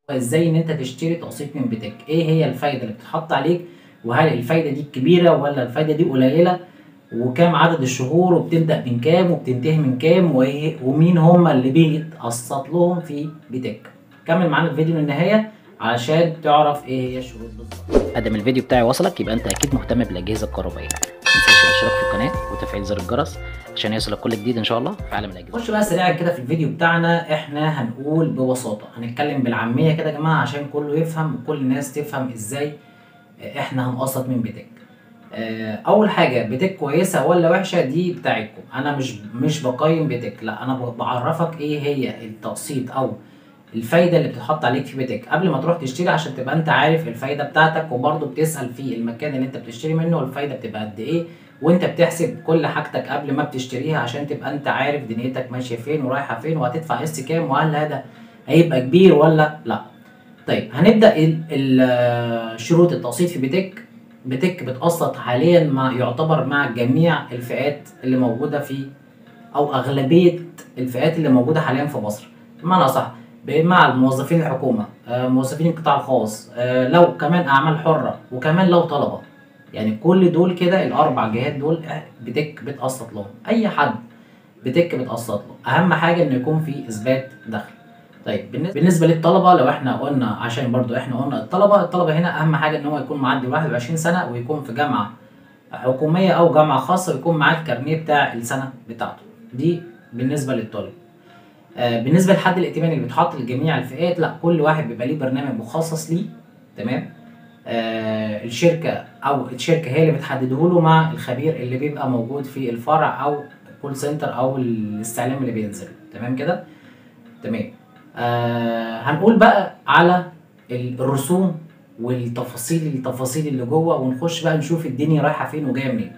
ازاي ان انت تشتري تقسيط من بيتك ايه هي الفايده اللي بتتحط عليك وهل الفايده دي كبيره ولا الفايده دي قليله وكام عدد الشهور وبتبدا من كام وبتنتهي من كام وايه ومين هم اللي بيتقسط لهم في بيتك كمل معانا الفيديو للنهايه علشان تعرف ايه هي الشروط بالظبط ادم الفيديو بتاعي وصلك يبقى انت اكيد مهتم بالاجهزه الكهربائيه متنساش الاشتراك في القناه وتفعيل زر الجرس عشان يوصلك كل جديد ان شاء الله في عالم الاجهزه نخش بقى سريعا كده في الفيديو بتاعنا احنا هنقول ببساطه هنتكلم بالعاميه كده يا جماعه عشان كله يفهم وكل الناس تفهم ازاي احنا هنقسط من بيتك اول حاجه بيتك كويسه ولا وحشه دي بتاعتكم انا مش مش بقيم بيتك لا انا بعرفك ايه هي التقسيط او الفايده اللي بتتحط عليك في بيتك قبل ما تروح تشتري عشان تبقى انت عارف الفايده بتاعتك وبرضه بتسال في المكان اللي انت بتشتري منه الفايده بتبقى قد ايه وانت بتحسب كل حاجتك قبل ما بتشتريها عشان تبقى انت عارف دنيتك ماشيه فين ورايحه فين وهتدفع قسط كام وهل هذا هيبقى كبير ولا لا طيب هنبدا شروط التقسيط في بيتك بتك بتقسط حاليا مع يعتبر مع جميع الفئات اللي موجوده في او اغلبيه الفئات اللي موجوده حاليا في مصر بمعنى صح مع موظفين الحكومه موظفين القطاع الخاص لو كمان اعمال حره وكمان لو طلبه يعني كل دول كده الاربع جهات دول بتك بتقسط لهم اي حد بتك بتقسط له اهم حاجه انه يكون في اثبات دخل طيب بالنسبه للطلبه لو احنا قلنا عشان برضو احنا قلنا الطلبه الطلبه هنا اهم حاجه ان هو يكون معدي 21 سنه ويكون في جامعه حكوميه او جامعه خاصه ويكون معاه الكارنيه بتاع السنه بتاعته دي بالنسبه للطالب آه بالنسبه لحد الائتمان اللي بيتحط لجميع الفئات لا كل واحد بيبقى ليه برنامج مخصص ليه تمام آه الشركه او الشركه هي اللي بتحدده له مع الخبير اللي بيبقى موجود في الفرع او كول سنتر او الاستعلام اللي بينزل تمام كده تمام آه هنقول بقى على الرسوم والتفاصيل التفاصيل اللي جوه ونخش بقى نشوف الدنيا رايحه فين وجايه منين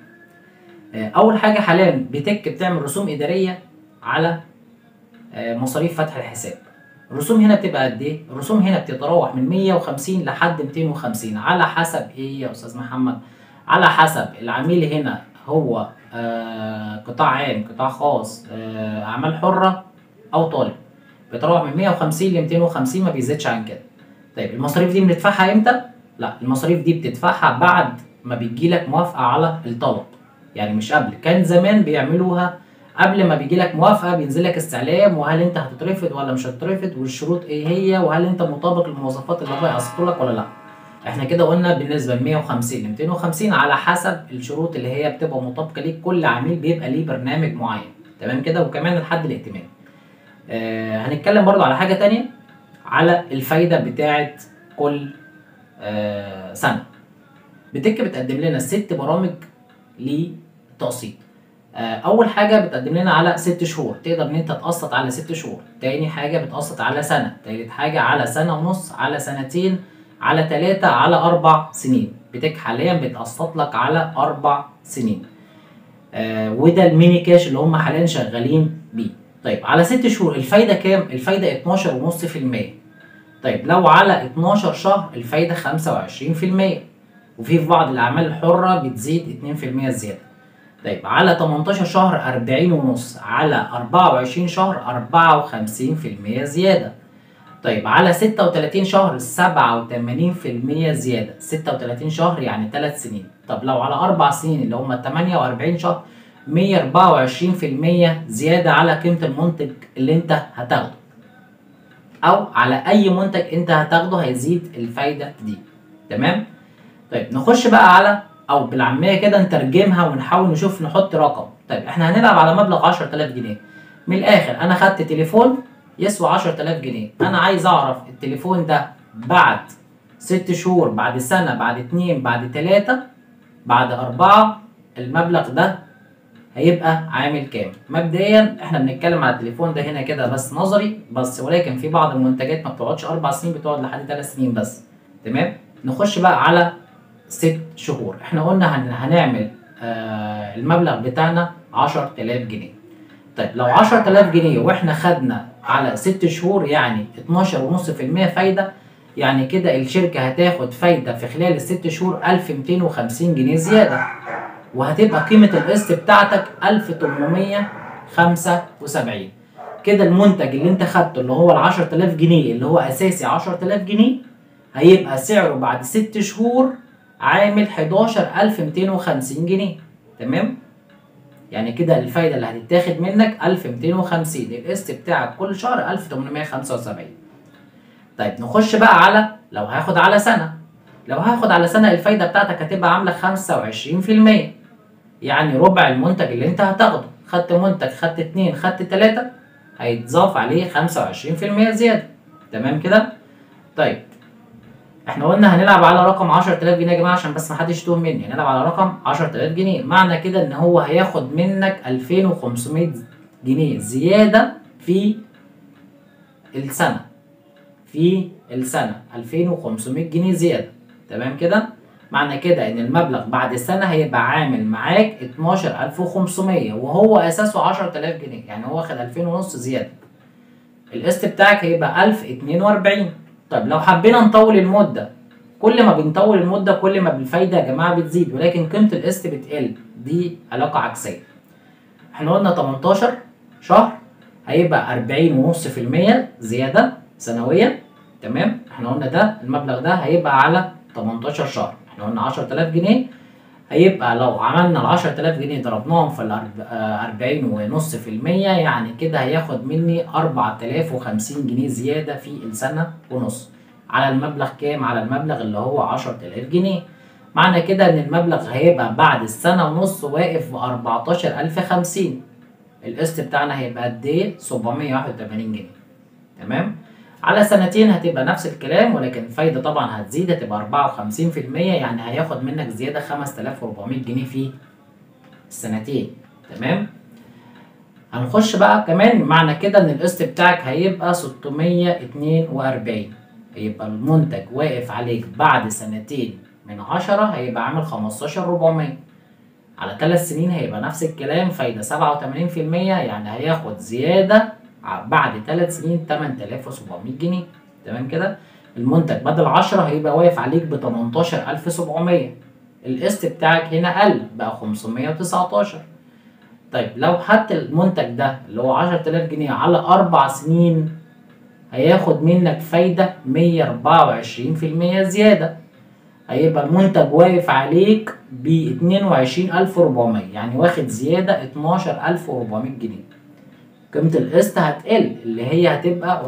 آه اول حاجه حاليا بتك بتعمل رسوم اداريه على آه مصاريف فتح الحساب الرسوم هنا بتبقى قد ايه الرسوم هنا بتتراوح من 150 لحد 250 على حسب ايه يا استاذ محمد على حسب العميل هنا هو آه قطاع عام قطاع خاص آه اعمال حره او طالب بيتراوح من 150 ل 250 ما بيزيدش عن كده طيب المصاريف دي بندفعها امتى لا المصاريف دي بتدفعها بعد ما بيجي لك موافقه على الطلب يعني مش قبل كان زمان بيعملوها قبل ما بيجي لك موافقه بينزل لك استعلام وهل انت هتترفض ولا مش هتترفض والشروط ايه هي وهل انت مطابق للمواصفات اللي هو هيقسطوا لك ولا لا احنا كده قلنا بالنسبه ل 150 ل 250 على حسب الشروط اللي هي بتبقى مطابقه ليك كل عميل بيبقى ليه برنامج معين تمام كده وكمان لحد الائتمان آه هنتكلم برضو على حاجة تانية على الفايدة بتاعة كل آه سنة بتك بتقدم لنا ست برامج للتقسيط آه أول حاجة بتقدم لنا على ست شهور تقدر إن أنت تقسط على ست شهور تاني حاجة بتقسط على سنة تالت حاجة على سنة ونص على سنتين على تلاتة على أربع سنين بتك حاليا بتقسط لك على أربع سنين آه وده الميني كاش اللي هم حاليا شغالين بيه طيب على ست شهور الفايده كام؟ الفايده 12.5% طيب لو على 12 شهر الفايده 25% وفي في بعض الاعمال الحره بتزيد 2% زياده طيب على 18 شهر 40 ونص على 24 شهر 54% زياده طيب على 36 شهر 87% زياده 36 شهر يعني 3 سنين طب لو على 4 سنين اللي هم 48 شهر 124% زيادة على قيمة المنتج اللي انت هتاخده او على اي منتج انت هتاخده هيزيد الفايدة دي تمام طيب نخش بقى على او بالعامية كده نترجمها ونحاول نشوف نحط رقم طيب احنا هنلعب على مبلغ 10000 جنيه من الاخر انا خدت تليفون يسوى 10000 جنيه انا عايز اعرف التليفون ده بعد ست شهور بعد سنة بعد اتنين بعد تلاتة بعد اربعة المبلغ ده هيبقى عامل كام مبدئيا احنا بنتكلم على التليفون ده هنا كده بس نظري بس ولكن في بعض المنتجات ما بتقعدش اربع سنين بتقعد لحد ثلاث سنين بس تمام نخش بقى على ست شهور احنا قلنا هن هنعمل آه المبلغ بتاعنا 10000 جنيه طيب لو 10000 جنيه واحنا خدنا على ست شهور يعني 12.5% فايده يعني كده الشركه هتاخد فايده في خلال الست شهور 1250 جنيه زياده وهتبقى قيمة القسط بتاعتك 1875 كده المنتج اللي انت خدته اللي هو ال 10000 جنيه اللي هو اساسي 10000 جنيه هيبقى سعره بعد ست شهور عامل 11250 جنيه تمام يعني كده الفايده اللي هتتاخد منك 1250 القسط بتاعك كل شهر 1875 طيب نخش بقى على لو هاخد على سنه لو هاخد على سنه الفايده بتاعتك هتبقى عامله 25% يعني ربع المنتج اللي انت هتاخده خدت منتج خدت اتنين خدت تلاته هيتضاف عليه 25% زياده تمام كده طيب احنا قلنا هنلعب على رقم 10000 جنيه يا جماعه عشان بس ما حدش يتوه مني هنلعب على رقم 10000 جنيه معنى كده ان هو هياخد منك 2500 جنيه زياده في السنه في السنه 2500 جنيه زياده تمام كده معنى كده ان المبلغ بعد السنه هيبقى عامل معاك 12500 وهو اساسه 10000 جنيه يعني هو واخد 2000 ونص زياده القسط بتاعك هيبقى 1042 طيب لو حبينا نطول المده كل ما بنطول المده كل ما الفايده يا جماعه بتزيد ولكن قيمه القسط بتقل دي علاقه عكسيه احنا قلنا 18 شهر هيبقى 40.5% زياده سنويا تمام احنا قلنا ده المبلغ ده هيبقى على 18 شهر احنا قلنا 10000 جنيه هيبقى لو عملنا ال 10000 جنيه ضربناهم في ال 40.5% يعني كده هياخد مني 4050 جنيه زياده في السنه ونص على المبلغ كام؟ على المبلغ اللي هو 10000 جنيه معنى كده ان المبلغ هيبقى بعد السنه ونص واقف ب 14050 القسط بتاعنا هيبقى قد ايه؟ 781 جنيه تمام؟ على سنتين هتبقى نفس الكلام ولكن الفايدة طبعا هتزيد هتبقى 54% يعني هياخد منك زيادة 5400 جنيه في السنتين تمام هنخش بقى كمان معنى كده ان القسط بتاعك هيبقى 642 هيبقى المنتج واقف عليك بعد سنتين من 10 هيبقى عامل 15400 على ثلاث سنين هيبقى نفس الكلام فايدة 87% يعني هياخد زيادة بعد ثلاث سنين 8700 جنيه تمام كده المنتج بدل 10 هيبقى واقف عليك ب 18700 القسط بتاعك هنا قل بقى 519 طيب لو خدت المنتج ده اللي هو 10000 جنيه على أربع سنين هياخد منك فايدة 124% زيادة هيبقى المنتج واقف عليك ب 22400 يعني واخد زيادة 12400 جنيه قيمة القسط هتقل اللي هي هتبقى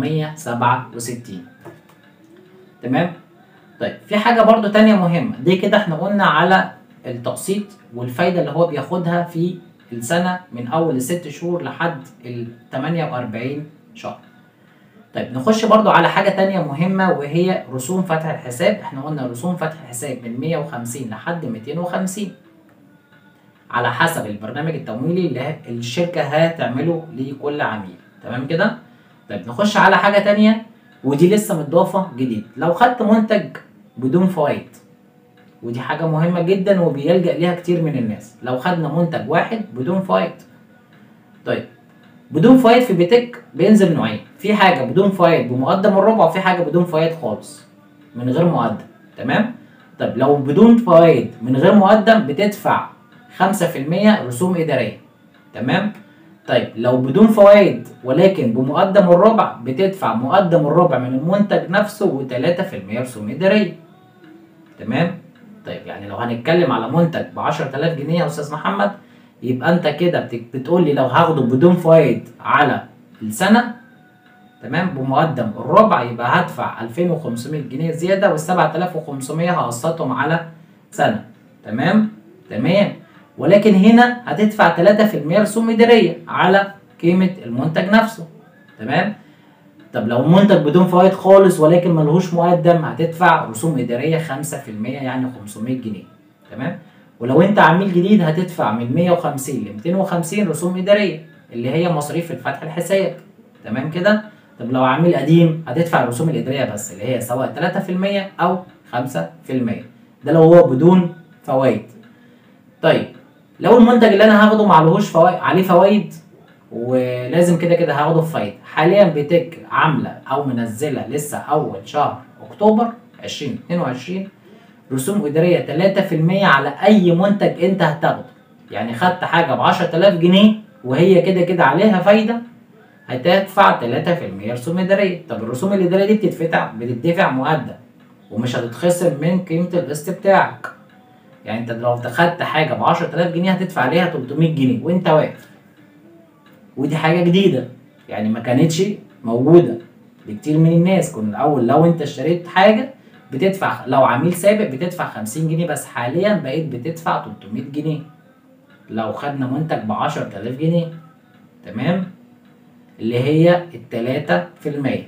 467 تمام طيب في حاجة برضو تانية مهمة دي كده احنا قلنا على التقسيط والفايدة اللي هو بياخدها في السنة من أول الست شهور لحد ال 48 شهر طيب نخش برضو على حاجة تانية مهمة وهي رسوم فتح الحساب احنا قلنا رسوم فتح الحساب من 150 لحد 250 على حسب البرنامج التمويلي اللي الشركة هتعمله لكل عميل تمام كده طيب نخش على حاجة تانية ودي لسه متضافة جديد لو خدت منتج بدون فوائد ودي حاجة مهمة جدا وبيلجأ ليها كتير من الناس لو خدنا منتج واحد بدون فوائد طيب بدون فوائد في بيتك بينزل نوعين في حاجة بدون فوائد بمقدم الربع وفي حاجة بدون فوائد خالص من غير مقدم تمام طيب لو بدون فوائد من غير مقدم بتدفع 5% رسوم إدارية تمام طيب لو بدون فوائد ولكن بمقدم الربع بتدفع مقدم الربع من المنتج نفسه و3% رسوم إدارية تمام طيب يعني لو هنتكلم على منتج ب 10000 جنيه يا استاذ محمد يبقى انت كده بتقول لي لو هاخده بدون فوائد على السنه تمام بمقدم الربع يبقى هدفع 2500 جنيه زياده وال 7500 هقسطهم على سنه تمام تمام ولكن هنا هتدفع 3% رسوم اداريه على قيمه المنتج نفسه تمام طب لو منتج بدون فوائد خالص ولكن ملهوش مقدم هتدفع رسوم اداريه 5% يعني 500 جنيه تمام ولو انت عميل جديد هتدفع من 150 ل 250 رسوم اداريه اللي هي مصاريف الفتح الحساب تمام كده طب لو عميل قديم هتدفع الرسوم الاداريه بس اللي هي سواء 3% او 5% ده لو هو بدون فوائد طيب لو المنتج اللي انا هاخده معلهوش فوائد عليه فوائد ولازم كده كده هاخده بفايده حاليا بتك عامله او منزله لسه اول شهر اكتوبر 2022 رسوم اداريه 3% على اي منتج انت هتاخده يعني خدت حاجه ب 10000 جنيه وهي كده كده عليها فايده هتدفع 3% رسوم اداريه طب الرسوم الاداريه دي بتدفع بتدفع مقدم ومش هتتخصم من قيمه القسط بتاعك يعني انت لو خدت حاجه ب 10000 جنيه هتدفع عليها 300 جنيه وانت واقف ودي حاجه جديده يعني ما كانتش موجوده لكتير من الناس كنا الاول لو انت اشتريت حاجه بتدفع لو عميل سابق بتدفع 50 جنيه بس حاليا بقيت بتدفع 300 جنيه لو خدنا منتج ب 10000 جنيه تمام اللي هي التلاتة في المية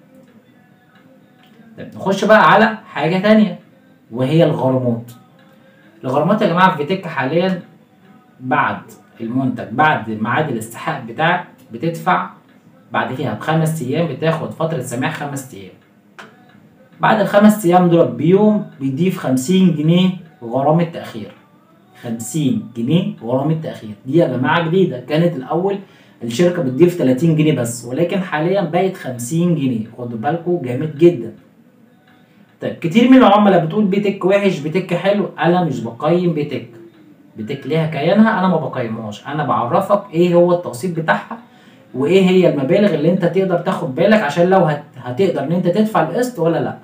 طب نخش بقى على حاجة تانية وهي الغرامات الغرامات يا جماعة في فيتك حاليا بعد المنتج بعد ميعاد الاستحقاق بتاعك بتدفع بعد فيها بخمس أيام بتاخد فترة سماح خمس أيام بعد الخمس أيام دول بيوم بيضيف خمسين جنيه غرامة تأخير خمسين جنيه غرامة تأخير دي يا جماعة جديدة كانت الأول الشركة بتضيف 30 جنيه بس ولكن حاليا بقت 50 جنيه خدوا بالكم جامد جدا طيب كتير من العملاء بتقول بيتك وحش بيتك حلو انا مش بقيم بيتك بيتك ليها كيانها انا ما بقيمهاش انا بعرفك ايه هو التقسيط بتاعها وايه هي المبالغ اللي انت تقدر تاخد بالك عشان لو هت... هتقدر ان انت تدفع القسط ولا لا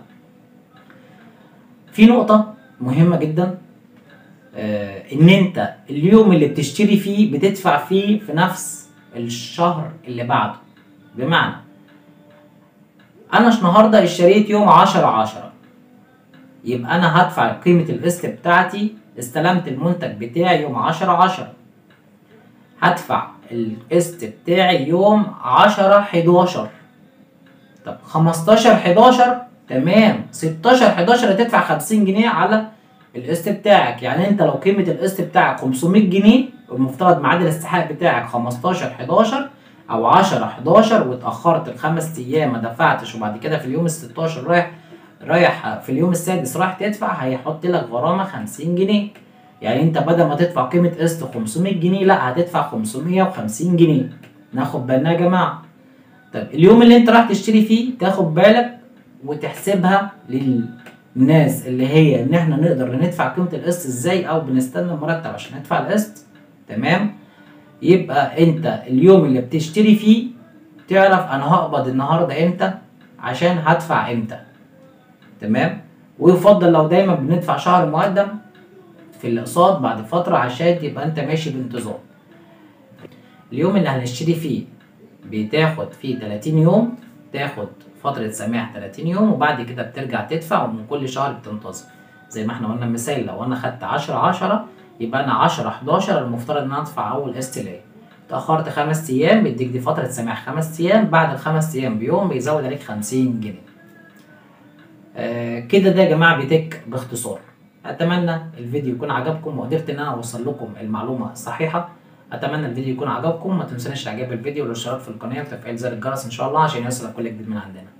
في نقطة مهمة جدا آه ان انت اليوم اللي بتشتري فيه بتدفع فيه في نفس الشهر اللي بعده بمعنى انا النهارده اشتريت يوم 10 10 يبقى انا هدفع قيمة القسط بتاعتي استلمت المنتج بتاعي يوم 10 10 هدفع القسط بتاعي يوم 10 11 طب 15 11 تمام 16 11 هتدفع 50 جنيه على القسط بتاعك يعني انت لو قيمة القسط بتاعك 500 جنيه المفترض ميعاد الاستحقاق بتاعك 15 11 او 10 11 واتاخرت الخمس ايام ما دفعتش وبعد كده في اليوم ال 16 رايح رايح في اليوم السادس رايح تدفع هيحط لك غرامه 50 جنيه يعني انت بدل ما تدفع قيمه قسط 500 جنيه لا هتدفع 550 جنيه ناخد بالنا يا جماعه طب اليوم اللي انت رايح تشتري فيه تاخد بالك وتحسبها للناس اللي هي ان احنا نقدر ندفع قيمه القسط ازاي او بنستنى المرتب عشان ندفع القسط تمام يبقى انت اليوم اللي بتشتري فيه تعرف انا هقبض النهارده امتى عشان هدفع امتى تمام ويفضل لو دايما بندفع شهر مقدم في الاقساط بعد فتره عشان يبقى انت ماشي بانتظام اليوم اللي هنشتري فيه بتاخد فيه 30 يوم تاخد فترة سماح 30 يوم وبعد كده بترجع تدفع ومن كل شهر بتنتظم زي ما احنا قلنا مثال لو انا خدت 10 10 يبقى انا 10 11 المفترض ان انا ادفع اول قسط ليا اتاخرت خمس ايام بيديك دي فتره سماح خمس ايام بعد الخمس ايام بيوم بيزود عليك 50 جنيه آه كده ده يا جماعه بيتك باختصار اتمنى الفيديو يكون عجبكم وقدرت ان انا اوصل لكم المعلومه الصحيحه اتمنى الفيديو يكون عجبكم ما تنسونيش اعجاب الفيديو والاشتراك في القناه وتفعيل زر الجرس ان شاء الله عشان يوصلك كل جديد من عندنا